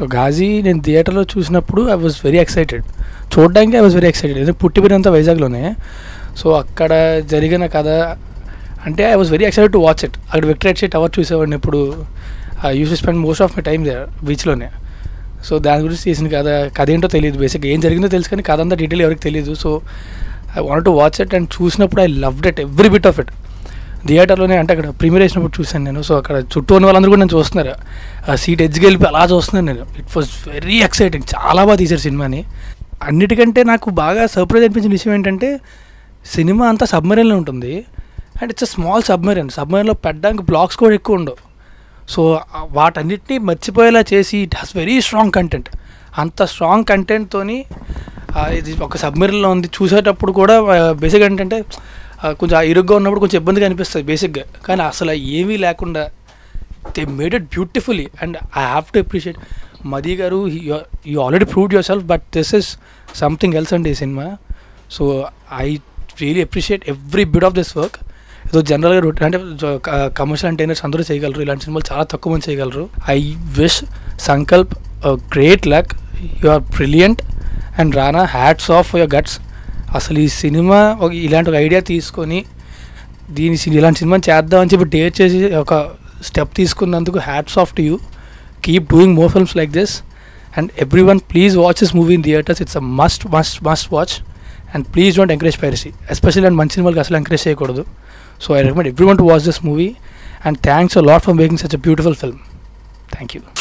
so Ghazi నేను థియేటర్లో చూసినప్పుడు ఐ వాజ్ వెరీ ఎక్సైటెడ్ చూడడానికి ఐ వాజ్ వెరీ ఎక్సైటెడ్ ఎందుకంటే పుట్టిపోయినంత వైజాగ్లోనే సో అక్కడ జరిగిన కథ అంటే I was very excited to watch it అక్కడ విక్టరేట్ టవర్ చూసేవాడిని ఇప్పుడు use spend most of my time there బీచ్లోనే సో దాని గురించి తీసిన కథ కథ ఏంటో తెలియదు బేసిక్ ఏం జరిగిందో తెలుసు కానీ కథ అంతా డీటెయిల్ ఎవరికి తెలియదు so I want to watch it and చూసినప్పుడు I loved it every bit of it థియేటర్లోనే అంటే అక్కడ ప్రీమియర్ వేసినప్పుడు చూశాను నేను సో అక్కడ చుట్టూ ఉన్న వాళ్ళందరూ కూడా నేను చూస్తున్నారు ఆ సీట్ ఎడ్జ్కి వెళ్ళి అలా చూస్తున్నాను నేను ఇట్ వాజ్ వెరీ ఎక్సైటింగ్ చాలా బాగా తీశారు సినిమాని అన్నిటికంటే నాకు బాగా సర్ప్రైజ్ అనిపించిన విషయం ఏంటంటే సినిమా అంతా సబ్మెరీన్లో ఉంటుంది and it's a small submarine సబ్మెరీన్లో పెట్టడానికి బ్లాక్స్ కూడా ఎక్కువ ఉండవు సో ఆ వాటన్నిటిని మర్చిపోయేలా చేసి it has very strong content అంత స్ట్రాంగ్ కంటెంట్తోని ఇది ఒక సబ్మెరీన్లో ఉంది చూసేటప్పుడు కూడా బేసిక్ ఏంటంటే ఆ, కొంచెం ఆ ఇరుగ్గా ఉన్నప్పుడు కొంచెం ఇబ్బందిగా అనిపిస్తుంది బేసిక్గా కానీ అసలు ఏమీ లేకుండా they made it beautifully and I have to appreciate Madhi garu you already proved yourself but this is something else అండి ఈ సినిమా so I really appreciate every bit of this work ఏదో జనరల్గా రొటీన్ అంటే కమర్షియల్ ఎంటర్టైనర్స్ అందరూ చేయగలరు ఇలాంటి సినిమాలు చాలా తక్కువ మంది చేయగలరు I wish Sankalp great luck you are brilliant and Rana hats off your guts అసలు ఈ సినిమా ఒక ఇలాంటి ఒక ఐడియా తీసుకొని దీని సి- ఇలాంటి సినిమా చేద్దామని చెప్పి డేర్ చేసి ఒక స్టెప్ తీసుకున్నందుకు hats off to you keep doing more films like this and everyone please watch this movie in theatres it's a must must must watch and please don't encourage piracy especially and మంచి సినిమాలకి అసలు encourage చేయకూడదు so I recommend everyone to watch this movie and thanks a lot for making such a beautiful film thank you